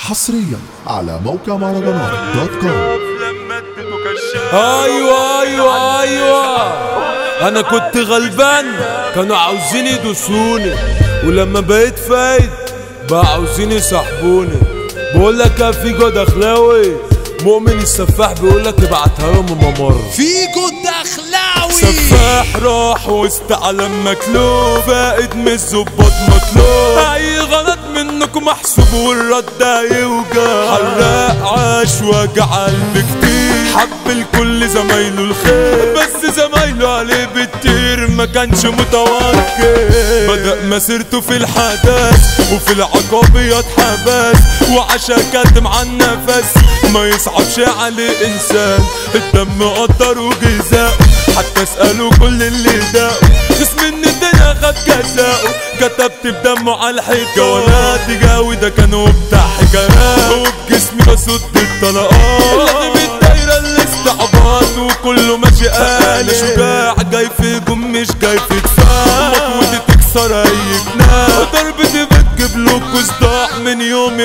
حصريا على موقع مهرجانات دوت كوم لما اديته كشاف ايوه ايوه ايوه انا كنت غلبان كانوا عاوزين يدوسوني ولما بقيت فايد بقى عاوزين يصاحبوني بقول لك يا فيجو دخلاوي مؤمن السفاح بيقول لك ابعتها لهم ممر فيجو الدخلاوي سفاح راح وسط علم مكلوب فائد من الظباط مطلوب اي غلط منكم محسوب والرد هيوجع حراق عاش وجع قلب كتير حب الكل زمايله الخير بس زمايله عليه بتطير ما كانش متوكل بدأ مسيرته في الحدث وفي العقابيات حبس وعشا كاتم عن النفس ما يصعبش عليه انسان الدم قدر وجزاء حتى اسألوا كل اللي داقوا اسم ان الدنيا خد جزاؤه كتبت بدمه على الحيط جولات جاوي ده كانوا بتاع حكايات وبجسمي بصد الطلقات لازم الدايرة الاستعباط وكله ماشي قال شجاع جاي في جم مش جاي في دفاع مطوتي تكسر اي جناح ضربتي بتجيب له صداع من يومي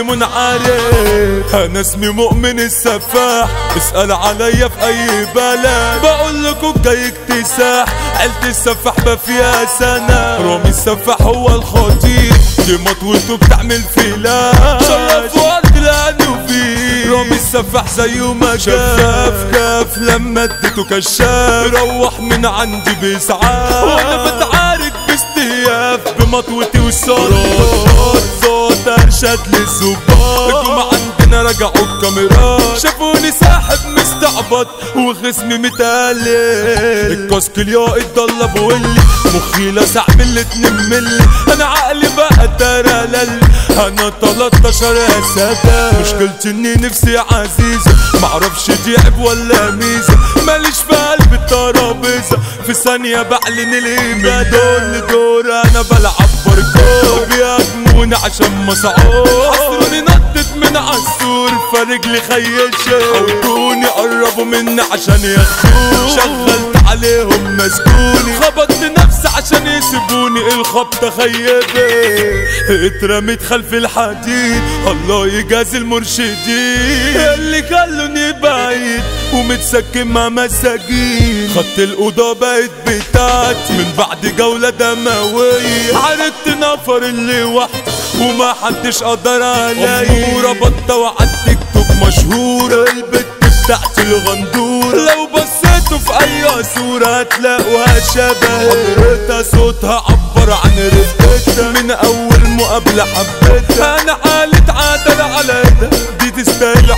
منعرف انا اسمي مؤمن السفاح اسأل عليا في اي بلد بقول لكم جاي اكتساح عيلة السفاح بقى فيها سنة رامي السفاح هو الخطير دي مطوته بتعمل فلاش شرف ورد لانه فيه رامي السفاح زيه ما شفاف كاف لما اديته كشاف روح من عندي باسعاف وانا بتعارك باستهياف بمطوتي والصوت صوت ارشد للظباط جم عندنا رجعوا الكاميرات شافوني ساحب مستعبط وخصمي متقلل الكاسك الياقي ضل بولي مخي لسع من الاتنين ملي انا عقلي بقى ترلل انا 13 يا سادة مشكلتي اني نفسي عزيزة معرفش دي عيب ولا ميزة ماليش في قلب الترابيزة في ثانية بعلن الإيمان دور لدور انا بلعب باركور بيهاجموني عشان ما صعود حصروني نطت من عالسور فرجلي خيشة حاولوني قربوا مني عشان ياخدوني شغلت عليهم مسكوني خبطت نفسي عشان يسيبوني الخبطة خيبة اترميت خلف الحديد الله يجازي المرشدين اللي خلوني بعيد ومتسكن مع مساجين خدت الأوضة بقت بتاعتي من بعد جولة دموية عرفت نفر اللي وحدي وما حدش قدر عليا وربطت وعلى التيك توك مشهورة البت بتاعتي الغندورة لو بصيتوا في أي صورة هتلاقوها شبه حضرتها صوتها عبر عن رفقتها من أول مقابلة حبيتها أنا حالة عدل على إيدها دي تستاهل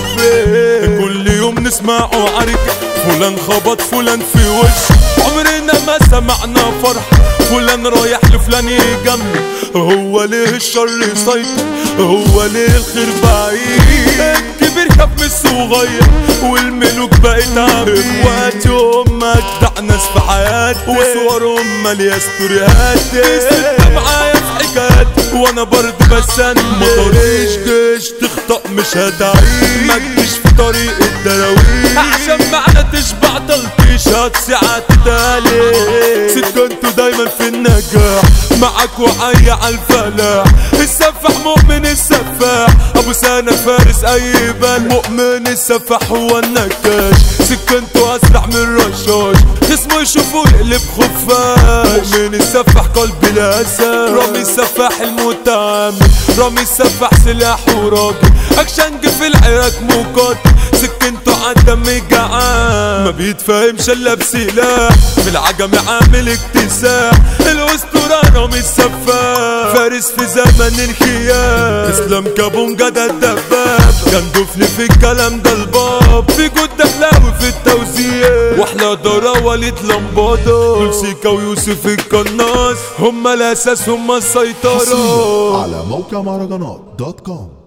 حبي كل يوم نسمعوا عركة فلان خبط فلان في وشه عمرنا ما سمعنا فرح فلان رايح لفلان يجمل هو ليه الشر يسيطر هو ليه الخير بعيد الكبير خاف من الصغير والملوك بقت عبيد اخواتي هم اجدع ناس في حياتي وصورهم مالية ستوريهاتي ستة معايا في حكاياتي وانا برضه بسند ما طريش جيش تخطأ مش هتعيش ما تجيش في طريق الدراويش عشان معنا تشبع تلطيش هتسعة تدالي ست انتوا دايما في النجاح معاك وعي على الفلاح السفاح مؤمن السفاح ابو سنة فارس اي بال مؤمن السفاح هو النكاش سكنته اسرع من رشاش اسمه يشوفه يقلب خفاش مؤمن السفاح قلبي الاسد رامي السفاح المتعامل رامي السفاح سلاح وراجل اكشنج في العراق مقاتل سكنته عالدم جعان ما بيتفهمش الا بسلاح في العجم عامل اكتساح الاسطوره رامي السفاح فارس في زمن الخيام اسلام كابونجا ده الدباب كان دفن في الكلام ده الباب في جود دخلاوي في التوزيع واحلى دارا وليد لمبادة دول سيكا ويوسف القناص هما الاساس هما السيطرة على موقع مهرجانات دوت كوم